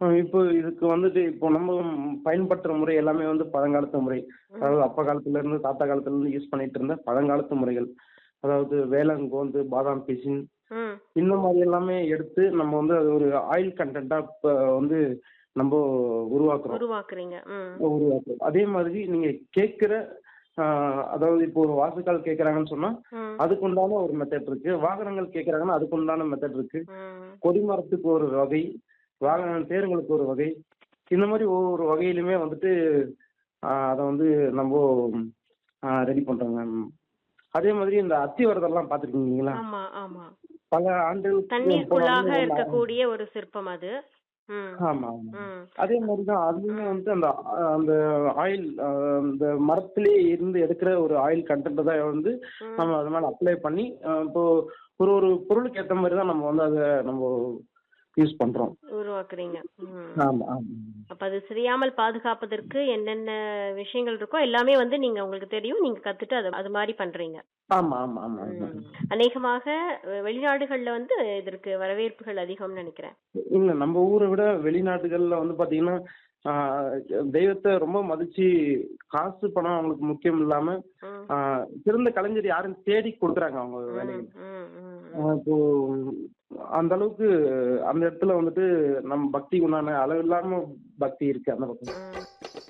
அஹ் இப்போ இதுக்கு வந்துட்டு இப்போ நம்ம பயன்படுத்துற முறை எல்லாமே வந்து பழங்காலத்து முறை அதாவது அப்பா காலத்துல இருந்து தாத்தா காலத்துல இருந்து யூஸ் பண்ணிட்டு இருந்த பழங்காலத்து முறைகள் அதாவது வேளாங்கோந்து பாதாம் பிசின் ம் இந்த மாதிரி எல்லாமே எடுத்து நம்ம வந்து அது ஒரு ஆயில் கண்டென்ட்டா இப்போ வந்து நம்ம உருவாக்குறோம் உருவாக்குறீங்க ம் உருவாக்குறோம் அதே மாதிரி நீங்க கேட்கிற ஆஹ், அதாவது இப்போ ஒரு வாசுக்கால் கேட்கறாங்கன்னு சொன்னா ம் அதுக்கு உண்டான ஒரு மெத்தட் இருக்கு வாகனங்கள் கேட்கறாங்கன்னா அதுக்கு உண்டான மெத்தட் இருக்கு ம் கொடிமரத்துக்கு ஒரு வகை வாகன தேர்களுக்கு ஒரு வகை இந்த மாதிரி ஒவ்வொரு வகையிலுமே வந்துட்டு ஆஹ், அதை வந்து நம்ம ரெடி பண்றோங்க அதே மாதிரி இந்த அத்திவரதெல்லாம் பார்த்துருக்கீங்களா ஆமா ஆமா பல ஆண்டுகளுக்கு தண்ணீருக்குள்ளாக முன்னாடி இருக்கக்கூடிய ஒரு சிற்பம் அது ம் ஆமா ஆமா ம் அதே மாதிரி தான் அதுலயுமே வந்து அந்த அஹ், அந்த ஆயில் அந்த மரத்திலே இருந்து எடுக்கிற ஒரு ஆயில் கண்டென்ட் தான் வந்து ம். நம்ம அது மேல அப்ளை பண்ணி அஹ், இப்போ ஒரு ஒரு பொருளுக்கு ஏத்த மாதிரி தான் நம்ம வந்து அதை நம்ம யூஸ் பண்றோம் உருவாக்குறீங்க ம் ஆமா ஆமா அப்ப அது சிரியாமல் பாதுகாப்பதற்கு என்னென்ன விஷயங்கள் இருக்கோ எல்லாமே வந்து நீங்க உங்களுக்கு தெரியும் நீங்க கத்துட்டு அது அது மாதிரி பண்றீங்க ஆமா ஆமா ஆமா ஆமா ம். அநேகமாக அஹ், வெளிநாடுகள்ல வந்து இதற்கு வரவேற்புகள் அதிகம்னு நினைக்கிறேன் இல்ல நம்ம ஊரை விட வெளிநாட்டுகள்ல வந்து பாத்தீங்கன்னா ஆஹ், தெய்வத்தை ரொம்ப மதிச்சு காசு பணம் அவங்களுக்கு முக்கியம் இல்லாம ம். ஆஹ், சிறந்த கலைஞர் யாரும் தேடி கொடுக்குறாங்க அவங்க வேலைகள் ம், ம், ம். ஆஹ் இப்போ அந்த அளவுக்கு அந்த இடத்துல வந்துட்டு நம்ம பக்தி உண்டான அளவு இல்லாம பக்தி இருக்கு அந்த பக்கம் ம்.